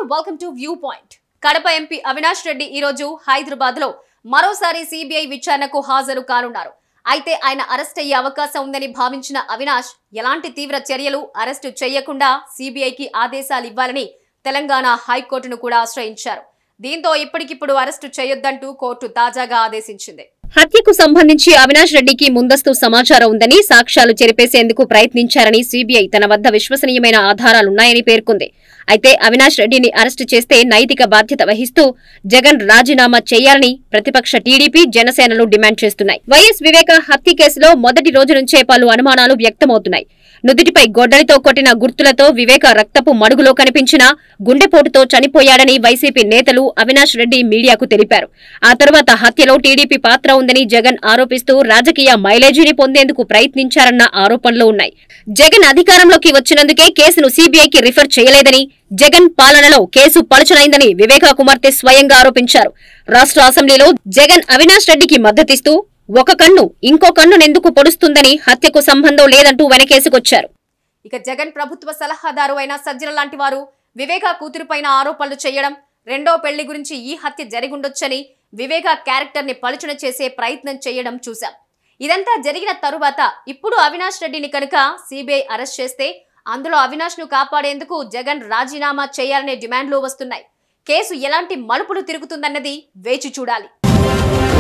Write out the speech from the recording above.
welcome to view point Kadapa MP Avinash Reddy ఈ రోజు హైదరాబాద్ లో మరోసారి సిబిఐ విచారణకు హాజరు కానున్నారు అయితే ఆయన అరెస్ట్ అయ్యే అవకాశం ఉందని భావించిన అవినాష్ ఎలాంటి తీవ్ర చర్యలు అరెస్టు చేయకుండా సిబిఐకి ఆదేశాలు ఇవ్వాలని తెలంగాణ హైకోర్టును కూడా ఆశ్రయించారు దీంతో ఇప్పటికిప్పుడు అరెస్టు చేయొద్దంటూ కోర్టు తాజాగా ఆదేశించింది హత్యకు సంబంధించి అవినాష్ రెడ్డికి ముందస్తు సమాచారం ఉందని సాక్ష్యాలు చెరిపేసేందుకు ప్రయత్నించారని సీబీఐ తన వద్ద విశ్వసనీయమైన ఆధారాలున్నాయని పేర్కొంది అయితే అవినాష్ రెడ్డిని అరెస్టు చేస్తే నైతిక బాధ్యత వహిస్తూ జగన్ రాజీనామా చేయాలని ప్రతిపక్ష టీడీపీ జనసేనలు డిమాండ్ చేస్తున్నాయి వైఎస్ వివేక హత్య కేసులో మొదటి రోజు నుంచే పలు అనుమానాలు వ్యక్తమవుతున్నాయి నుదిటిపై గొడ్డలితో కొట్టిన గుర్తులతో వివేక రక్తపు మడుగులో కనిపించిన గుండెపోటుతో చనిపోయాడని వైసీపీ నేతలు అవినాష్ రెడ్డి మీడియాకు తెలిపారు ఆ తర్వాత హత్యలో టీడీపీ పాత్ర ఉందని జగన్ ఆరోపిస్తూ రాజకీయ మైలేజీని పొందేందుకు ప్రయత్నించారన్న ఆరోపణలు ఉన్నాయి జగన్ అధికారంలోకి వచ్చినందుకే కేసును సీబీఐకి రిఫర్ చేయలేదని జగన్ పాలనలో కేసు పలుచనైందని వివేకా కుమార్తె స్వయంగా ఆరోపించారు రాష్ట్ర అసెంబ్లీలో జగన్ అవినాష్ రెడ్డికి మద్దతిస్తూ ఒక కన్ను ఇంకో కన్నునెందుకు పొడుస్తుందని హత్యకు సంబంధం లేదంటూ వెనకేసుకొచ్చారు ఇక జగన్ ప్రభుత్వ సలహాదారు అయిన సజ్జల లాంటి వారు వివేకా కూతురుపైన ఆరోపణలు చేయడం రెండో పెళ్లి గురించి ఈ హత్య జరిగుండొచ్చని వివేకా క్యారెక్టర్ ని పలుచన చేసే ప్రయత్నం చేయడం చూశాం ఇదంతా జరిగిన తరువాత ఇప్పుడు అవినాష్ రెడ్డిని కనుక సిబిఐ అరెస్ట్ చేస్తే అందులో అవినాష్ ను కాపాడేందుకు జగన్ రాజీనామా చేయాలనే డిమాండ్లు వస్తున్నాయి కేసు ఎలాంటి మలుపులు తిరుగుతుందన్నది వేచి చూడాలి